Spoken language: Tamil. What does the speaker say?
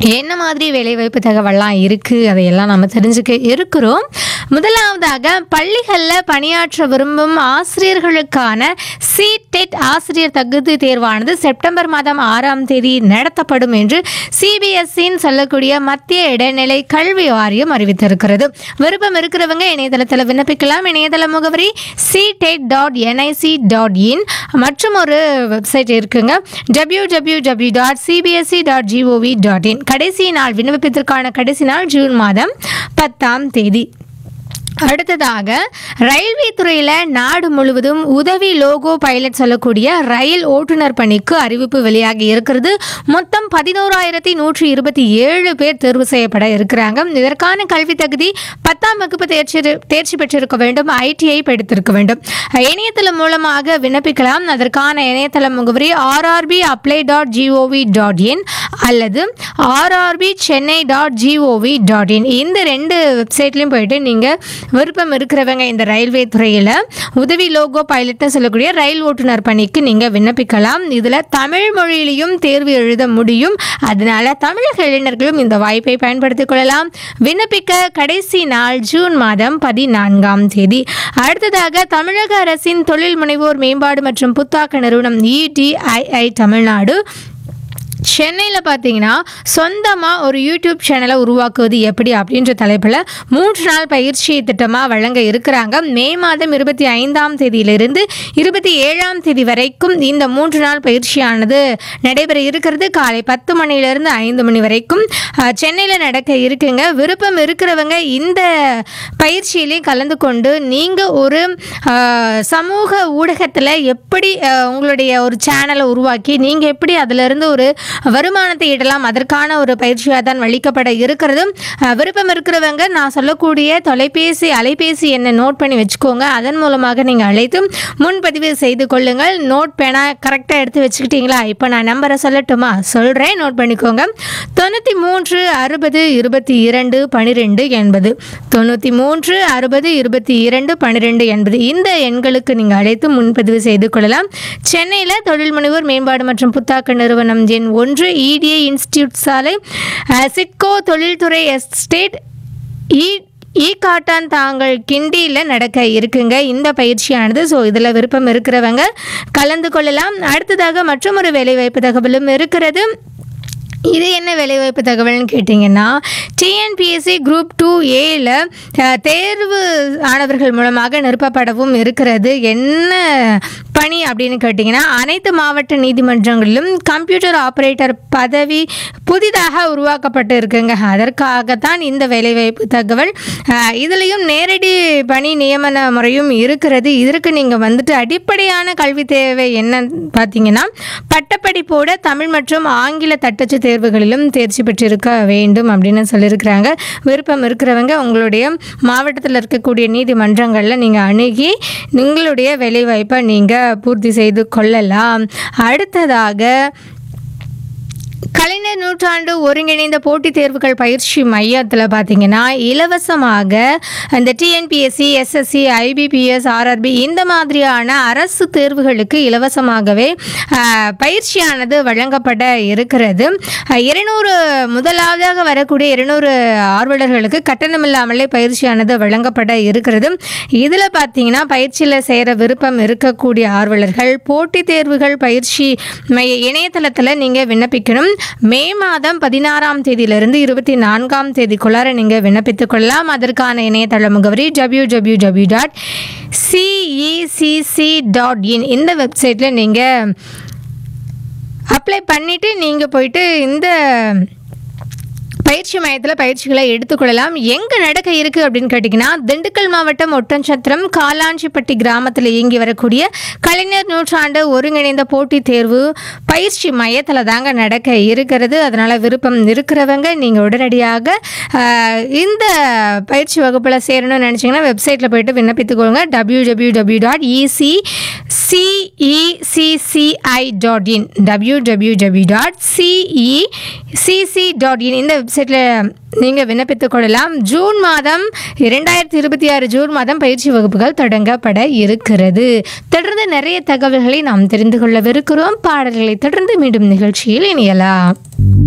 என்ன மாதிரி வேலைவாய்ப்பு தகவல்லாம் இருக்குது அதையெல்லாம் நம்ம தெரிஞ்சுக்க இருக்கிறோம் முதலாவதாக பள்ளிகளில் பணியாற்ற விரும்பும் ஆசிரியர்களுக்கான சிடெட் ஆசிரியர் தகுதி தேர்வானது செப்டம்பர் மாதம் ஆறாம் தேதி நடத்தப்படும் என்று சிபிஎஸ்சின்னு சொல்லக்கூடிய மத்திய இடைநிலை கல்வி வாரியம் அறிவித்திருக்கிறது விருப்பம் இருக்கிறவங்க இணையதளத்தில் விண்ணப்பிக்கலாம் இணையதள முகவரி CTET dot NIC dot in மற்றும் ஒரு வெப்சைட் இருக்குங்க W W W dot CBSE dot GOV dot in கடைசி நாள் விண்ணப்பத்திற்கான கடைசி நாள் ஜூன் மாதம் பத்தாம் தேதி அடுத்ததாக ரயில்வே துறையில் நாடு முழுவதும் உதவி லோகோ பைலட் சொல்லக்கூடிய ரயில் ஓட்டுநர் பணிக்கு அறிவிப்பு வெளியாகி இருக்கிறது மொத்தம் பதினோராயிரத்தி நூற்றி இருபத்தி ஏழு பேர் தேர்வு செய்யப்பட இருக்கிறாங்க இதற்கான கல்வி தகுதி பத்தாம் வகுப்பு தேர்ச்சி தேர்ச்சி பெற்றிருக்க வேண்டும் ஐடிஐ படித்திருக்க வேண்டும் இணையதளம் மூலமாக விண்ணப்பிக்கலாம் அதற்கான இணையதள முகவரி RRB apply dot GOV dot in அல்லது RRB Chennai dot GOV dot in இந்த ரெண்டு வெப்சைட்லையும் போயிட்டு நீங்கள் விருப்பம் இருக்கிறவங்க இந்த ரயில்வே துறையில் உதவி லோகோ பைலட்னு சொல்லக்கூடிய ரயில் ஓட்டுநர் பணிக்கு நீங்கள் விண்ணப்பிக்கலாம் இதில் தமிழ் மொழியிலையும் தேர்வு எழுத முடியும் அதனால தமிழக இளைஞர்களும் இந்த வாய்ப்பை பயன்படுத்திக் கொள்ளலாம் விண்ணப்பிக்க கடைசி நாள் ஜூன் மாதம் பதினான்காம் தேதி அடுத்ததாக தமிழக அரசின் தொழில் முனைவோர் மேம்பாடு மற்றும் புத்தாக்க நிறுவனம் இடிஐஐ தமிழ்நாடு சென்னையில் பார்த்தீங்கன்னா சொந்தமாக ஒரு யூடியூப் சேனலை உருவாக்குவது எப்படி அப்படின்ற தலைப்பில் மூன்று நாள் பயிற்சி திட்டமாக வழங்க இருக்கிறாங்க மே மாதம் இருபத்தி ஐந்தாம் தேதியிலிருந்து இருபத்தி ஏழாம் தேதி வரைக்கும் இந்த மூன்று நாள் பயிற்சியானது நடைபெற இருக்கிறது காலை பத்து மணியிலிருந்து ஐந்து மணி வரைக்கும் சென்னையில் நடக்க இருக்குங்க விருப்பம் இருக்கிறவங்க இந்த பயிற்சியிலையும் கலந்து கொண்டு நீங்கள் ஒரு அஹ், சமூக ஊடகத்தில் எப்படி அஹ், உங்களுடைய ஒரு சேனலை உருவாக்கி நீங்கள் எப்படி அதிலிருந்து ஒரு வருமானத்தை ஈட்டலாம் அதற்கான ஒரு பயிற்சியாக தான் வழிக்கப்பட இருக்கிறது அஹ், விருப்பம் இருக்கிறவங்க நான் சொல்லக்கூடிய தொலைபேசி அலைபேசி எண்ணை நோட் பண்ணி வச்சுக்கோங்க அதன் மூலமாக நீங்கள் அழைத்து முன்பதிவு செய்து கொள்ளுங்கள் நோட் பேனா கரெக்டாக எடுத்து வச்சுக்கிட்டீங்களா இப்போ நான் நம்பரை சொல்லட்டுமா சொல்கிறேன் நோட் பண்ணிக்கோங்க தொண்ணூற்றி மூன்று அறுபது இருபத்தி இரண்டு பன்னிரெண்டு எண்பது தொண்ணூற்றி மூன்று அறுபது இருபத்தி இரண்டு பன்னிரெண்டு எண்பது இந்த எண்களுக்கு நீங்கள் அழைத்து முன்பதிவு செய்து கொள்ளலாம் சென்னையில் தொழில் முனைவோர் மேம்பாடு மற்றும் புத்தாக்க நிறுவனம் எண் ஒன்று இடிஏ இன்ஸ்டிடியூட் சாலை அஹ், சிட்கோ தொழில்துறை எஸ்டேட் இ ஈ காட்டான் தாங்கள் கிண்டியில் நடக்க இருக்குங்க இந்த பயிற்சியானது ஸோ இதில் விருப்பம் இருக்கிறவங்க கலந்து கொள்ளலாம் அடுத்ததாக மற்றொரு வேலைவாய்ப்பு தகவலும் இருக்கிறது இது என்ன வேலைவாய்ப்பு தகவல்னு கேட்டிங்கன்னா டிஎன்பிஎஸ்சி குரூப் டூ ஏல தேர்வு ஆனவர்கள் மூலமாக நிரப்பப்படவும் இருக்கிறது என்ன பணி அப்படின்னு கேட்டிங்கன்னா அனைத்து மாவட்ட நீதிமன்றங்களிலும் கம்ப்யூட்டர் ஆப்ரேட்டர் பதவி புதிதாக உருவாக்கப்பட்டு இருக்குங்க அதற்காகத்தான் இந்த வேலைவாய்ப்பு தகவல் அஹ், இதுலேயும் நேரடி பணி நியமன முறையும் இருக்கிறது இதற்கு நீங்கள் வந்துட்டு அடிப்படையான கல்வி தேவை என்னன்னு பார்த்தீங்கன்னா பட்டப்படிப்போட தமிழ் மற்றும் ஆங்கில தட்டச்சு தேர்வுகளிலும் தேர்ச்சி பெற்றிருக்க வேண்டும் அப்படின்னு சொல்லியிருக்கிறாங்க விருப்பம் இருக்கிறவங்க உங்களுடைய மாவட்டத்தில் இருக்கக்கூடிய நீதிமன்றங்களில் நீங்கள் அணுகி உங்களுடைய வேலைவாய்ப்பை நீங்கள் பூர்த்தி செய்து கொள்ளலாம் அடுத்ததாக கலைஞர் நூற்றாண்டு ஒருங்கிணைந்த போட்டித் தேர்வுகள் பயிற்சி மையத்தில் பார்த்தீங்கன்னா இலவசமாக அந்த டிஎன்பிஎஸ்சி எஸ்எஸ்சி ஐபிபிஎஸ் ஆர்ஆர்பி இந்த மாதிரியான அரசு தேர்வுகளுக்கு இலவசமாகவே ஆஹ், பயிற்சியானது வழங்கப்பட இருக்கிறது ஆஹ், இருநூறு முதலாவதாக வரக்கூடிய இருநூறு ஆர்வலர்களுக்கு கட்டணமில்லாமலே பயிற்சியானது வழங்கப்பட இருக்கிறது இதில் பார்த்தீங்கன்னா பயிற்சியில் சேர விருப்பம் இருக்கக்கூடிய ஆர்வலர்கள் போட்டித் தேர்வுகள் பயிற்சி மைய இணையதளத்தில் நீங்கள் விண்ணப்பிக்கணும் மே மாதம் பதினாறாம் தேதியிலிருந்து இருபத்தி நான்காம் தேதிக்குள்ளார நீங்கள் விண்ணப்பித்துக் கொள்ளலாம் அதற்கான இணையதள முகவரி W W W dot CECC dot in இந்த வெப்சைட்டில் நீங்கள் அப்ளை பண்ணிவிட்டு நீங்கள் போயிட்டு இந்த பயிற்சி மையத்தில் பயிற்சிகளை எடுத்துக்கொள்ளலாம் எங்கே நடக்க இருக்குது அப்படின்னு கேட்டிங்கன்னா திண்டுக்கல் மாவட்டம் ஒட்டன்சத்திரம் காலாஞ்சிப்பட்டி கிராமத்தில் இயங்கி வரக்கூடிய கலைஞர் நூற்றாண்டு ஒருங்கிணைந்த போட்டித் தேர்வு பயிற்சி மையத்தில் தாங்க நடக்க இருக்கிறது அதனால் விருப்பம் இருக்கிறவங்க நீங்கள் உடனடியாக ஆஹ், இந்த பயிற்சி வகுப்பில் சேரணும்னு நினச்சிங்கன்னா வெப்சைட்டில் போயிட்டு விண்ணப்பித்துக்கோங்க W W W dot EC CECCI dot in W W W dot CECC dot in இந்த வெப்சைட்டில் நீங்கள் விண்ணப்பித்துக் கொள்ளலாம் ஜூன் மாதம் இரண்டாயிரத்தி இருபத்தி ஆறு ஜூன் மாதம் பயிற்சி வகுப்புகள் தொடங்கப்பட இருக்கிறது தொடர்ந்து நிறைய தகவல்களை நாம் தெரிந்து கொள்ளவிருக்கிறோம் பாடல்களை தொடர்ந்து மீண்டும் நிகழ்ச்சியில் இணையலாம்